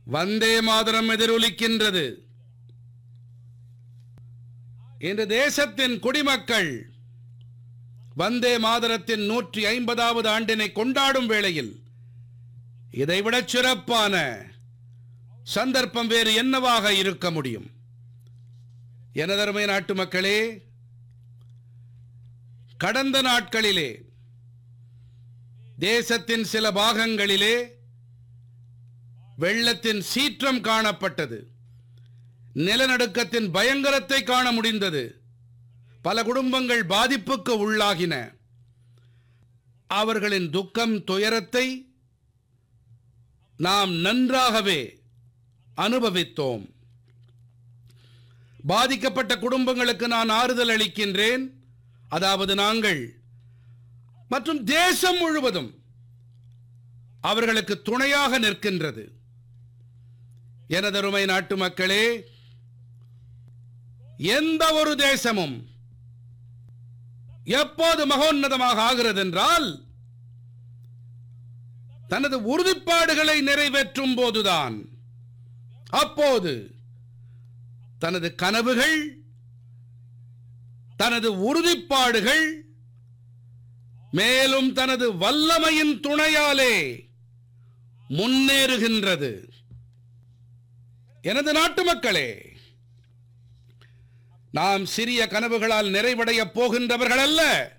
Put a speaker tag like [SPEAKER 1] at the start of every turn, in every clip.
[SPEAKER 1] வந்தே மாதரம் எதிரொலிக்கின்றது இன்று தேசத்தின் குடிமக்கள் வந்தே மாதரத்தின் நூற்றி ஐம்பதாவது ஆண்டினை கொண்டாடும் வேளையில் இதைவிட சிறப்பான சந்தர்ப்பம் வேறு என்னவாக இருக்க முடியும் எனதருமை நாட்டு மக்களே கடந்த நாட்களிலே தேசத்தின் சில பாகங்களிலே வெள்ளத்தின் சீற்றம் காணப்பட்டது நிலநடுக்கத்தின் பயங்கரத்தை காண முடிந்தது பல குடும்பங்கள் பாதிப்புக்கு உள்ளாகின அவர்களின் துக்கம் துயரத்தை நாம் நன்றாகவே அனுபவித்தோம் பாதிக்கப்பட்ட குடும்பங்களுக்கு நான் ஆறுதல் அளிக்கின்றேன் அதாவது நாங்கள் மற்றும் தேசம் முழுவதும் அவர்களுக்கு துணையாக நிற்கின்றது எனதருமை நாட்டு மக்களே எந்த ஒரு தேசமும் எப்போது மகோன்னதமாக ஆகிறது என்றால் தனது உறுதிப்பாடுகளை நிறைவேற்றும் போதுதான் அப்போது தனது கனவுகள் தனது உறுதிப்பாடுகள் மேலும் தனது வல்லமையின் துணையாலே முன்னேறுகின்றது எனது நாட்டு மக்களே நாம் சிறிய கனவுகளால் நிறைவடையப் போகின்றவர்கள் அல்ல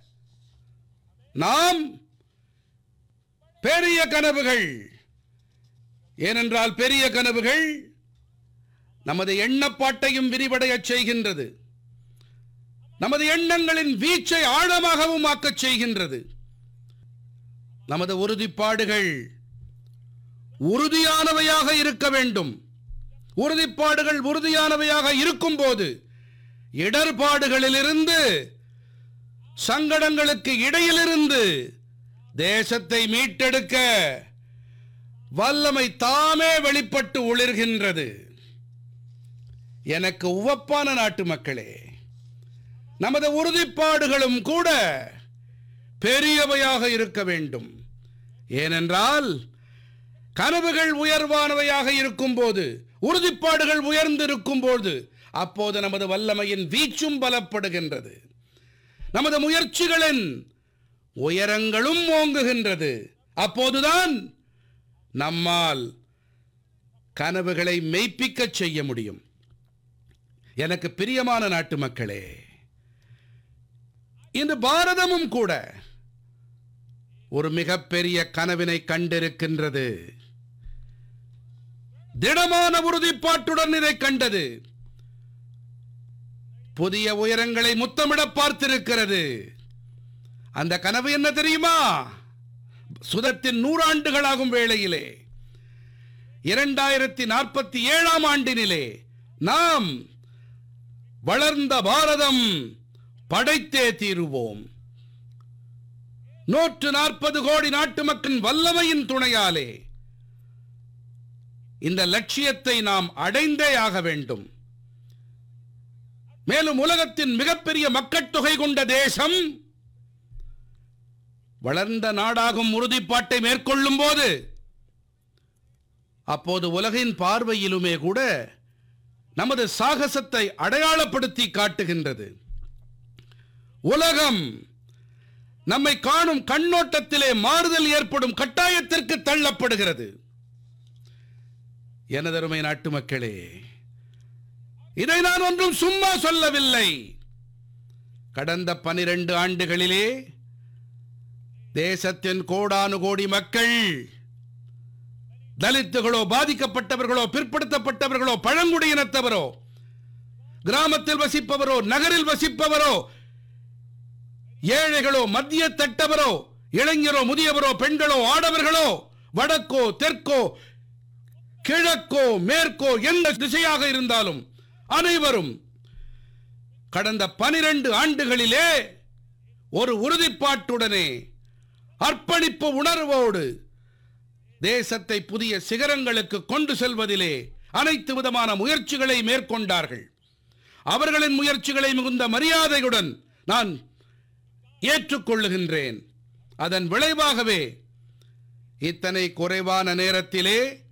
[SPEAKER 1] நாம் பெரிய கனவுகள் ஏனென்றால் பெரிய கனவுகள் நமது எண்ணப்பாட்டையும் விரிவடையச் செய்கின்றது நமது எண்ணங்களின் வீச்சை ஆழமாகவும் ஆக்கச் செய்கின்றது நமது உறுதிப்பாடுகள் உறுதியானவையாக இருக்க வேண்டும் உறுதிப்பாடுகள் உறுதியானவையாக இருக்கும்போது இடர்பாடுகளிலிருந்து சங்கடங்களுக்கு இடையிலிருந்து தேசத்தை மீட்டெடுக்க வல்லமை தாமே வெளிப்பட்டு ஒளிர்கின்றது எனக்கு உவப்பான நாட்டு மக்களே நமது உறுதிப்பாடுகளும் கூட பெரியவையாக இருக்க வேண்டும் ஏனென்றால் கனவுகள் உயர்வானவையாக இருக்கும்போது உறுதிப்பாடுகள் உயர்ந்திருக்கும் போது அப்போது நமது வல்லமையின் வீச்சும் பலப்படுகின்றது நமது முயற்சிகளின் உயரங்களும் ஓங்குகின்றது அப்போதுதான் நம்மால் கனவுகளை மெய்ப்பிக்கச் செய்ய முடியும் எனக்கு பிரியமான நாட்டு மக்களே இன்று பாரதமும் கூட ஒரு மிகப்பெரிய கனவினை கண்டிருக்கின்றது திடமான உறுதிப்பாட்டுடன் இதை கண்டது புதிய உயரங்களை முத்தமிட பார்த்திருக்கிறது அந்த கனவு என்ன தெரியுமா சுதத்தின் நூறாண்டுகளாகும் வேளையிலே இரண்டாயிரத்தி நாற்பத்தி ஏழாம் ஆண்டினிலே நாம் வளர்ந்த பாரதம் படைத்தே தீருவோம் நூற்று நாற்பது கோடி நாட்டு மக்களின் வல்லமையின் துணையாலே இந்த லட்சியத்தை நாம் அடைந்தே ஆக வேண்டும் மேலும் உலகத்தின் மிகப்பெரிய மக்கட்தொகை கொண்ட தேசம் வளர்ந்த நாடாகும் உறுதிப்பாட்டை மேற்கொள்ளும் போது அப்போது உலகின் பார்வையிலுமே கூட நமது சாகசத்தை அடையாளப்படுத்தி காட்டுகின்றது உலகம் நம்மை காணும் கண்ணோட்டத்திலே மாறுதல் ஏற்படும் கட்டாயத்திற்கு தள்ளப்படுகிறது எனதருமை நாட்டு மக்களே இதை நான் ஒன்றும் சும்மா சொல்லவில்லை கடந்த பனிரெண்டு ஆண்டுகளிலே தேசத்தின் கோடானு கோடி மக்கள் தலித்துகளோ பாதிக்கப்பட்டவர்களோ பிற்படுத்தப்பட்டவர்களோ பழங்குடியினத்தவரோ கிராமத்தில் வசிப்பவரோ நகரில் வசிப்பவரோ ஏழைகளோ மத்திய தட்டவரோ இளைஞரோ முதியவரோ பெண்களோ ஆடவர்களோ வடக்கோ தெற்கோ கிழக்கோ மேற்கோ எந்த திசையாக இருந்தாலும் அனைவரும் கடந்த பனிரெண்டு ஆண்டுகளிலே ஒரு உறுதிப்பாட்டுடனே அர்ப்பணிப்பு உணர்வோடு தேசத்தை புதிய சிகரங்களுக்கு கொண்டு செல்வதிலே அனைத்து விதமான முயற்சிகளை மேற்கொண்டார்கள் அவர்களின் முயற்சிகளை மிகுந்த மரியாதையுடன் நான் ஏற்றுக்கொள்ளுகின்றேன் அதன் விளைவாகவே இத்தனை குறைவான நேரத்திலே